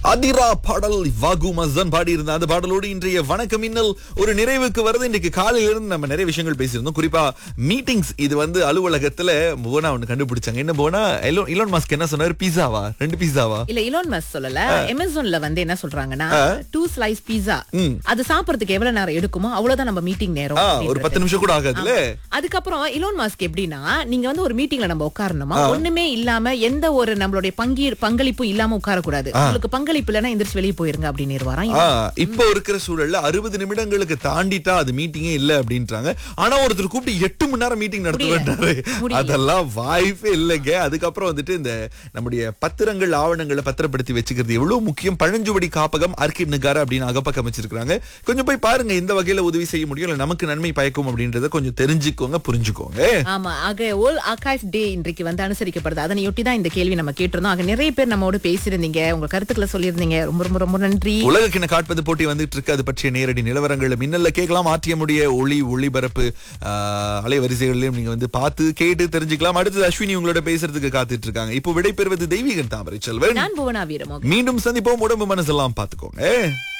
அதிரா பாடல் வாகு மஸ்தான் பாடி இருந்த அந்த பாடலோடு இன்றைய வணக்கம் இன்னல் ஒரு நிறைவுக்கு வருது இன்றைக்கு காலையில இருந்து நம்ம நிறைய விஷயங்கள் பேசியிருந்தோம் குறிப்பா மீட்டிங்ஸ் இது வந்து அலுவலகத்துல போனா ஒண்ணு கண்டுபிடிச்சாங்க என்ன போனா எலோன் இலோன் மாஸ்க் என்ன சொன்னாரு பீஸாவா ரெண்டு பீஸாவா இல்ல இலோன் மஸ் சொல்லல அமேசான்ல வந்து என்ன சொல்றாங்கன்னா டூ ஸ்லைஸ் பீஸா அது சாப்பிடுறதுக்கு எவ்வளவு நேரம் எடுக்குமோ அவ்வளவுதான் நம்ம மீட்டிங் நேரம் ஆ, ஒரு அப்படின்றது. பத்து நிமிஷம் கூட ஆகாதுல்ல அதுக்கப்புறம் இலோன் மாஸ்க் எப்படின்னா நீங்க வந்து ஒரு மீட்டிங்ல நம்ம உட்காரணுமா ஒண்ணுமே இல்லாம எந்த ஒரு நம்மளுடைய பங்கி பங்களிப்பும் இல்லாம உட்கார கூடாது உங்களுக்கு பங்களிப்பு இல்லைன்னா எந்திரிச்சு வெளியே போயிருங்க அப்படின்னு வரான் ஆ, இப்போ இருக்கிற சூழல்ல அறுபது நிமிடங்களுக்கு தாண்டிட்டா அது மீட்டிங்கே இல்ல அப்படின்றாங்க ஆனா ஒருத்தர் கூப்பிட்டு எட்டு மணி நேரம் மீட்டிங் நடத்துவேன்றாரு முடியல. அதெல்லாம் வாய்ப்பே இல்லைங்க அதுக்கப்புறம் வந்துட்டு இந்த நம்முடைய பத்திரங்கள் ஆவணங்களை பத்திரப்படுத்தி வச்சுக்கிறது எவ்வளவு முக்கியம் பழஞ்சுவடி காப்பகம் அர்க்கிட் நகார அப்படின்னு அகப்பக்கம் வச்சிருக்காங்க கொஞ்சம் போய் பாருங்க இந்த வகையில உதவி செய்ய முடியும் இல்ல நமக்கு நன்மை பயக்கும் அப்படின்றத கொஞ்சம் தெரிஞ்சுக்கோங்க புரிஞ்சுக்கோங்க ஆமா ஆக ஓல் ஆர்கைவ் டே இன்றைக்கு வந்து அனுசரிக்கப்படுது அதனையொட்டி தான் இந்த கேள்வி நம்ம கேட்டிருந்தோம் ஆக நிறைய பேர் நம்மோட பேசியிருந்தீங்க உங்க கருத்துக்களை சொல்லியிருந்தீங்க ரொம்ப ரொம்ப ரொம்ப நன்றி உலக கிண காட்பது போட்டி வந்துட்டு இருக்கு அது பற்றிய நேரடி நிலவரங்கள் மின்னல்ல கேட்கலாம் ஆற்றியமுடைய ஒளி ஒளிபரப்பு ஆஹ், அலைவரிசைகளிலும் நீங்க வந்து பார்த்து கேட்டு தெரிஞ்சுக்கலாம் அடுத்தது அஸ்வினி உங்களோட பேசுறதுக்கு காத்துட்டு இருக்காங்க இப்போ விடைபெறுவது தெய்வீகன் தாமரை செல்வன் நான் புவனா வீரமோ மீண்டும் சந்திப்போம் உடம்பு மனசெல்லாம் பாத்துக்கோங்க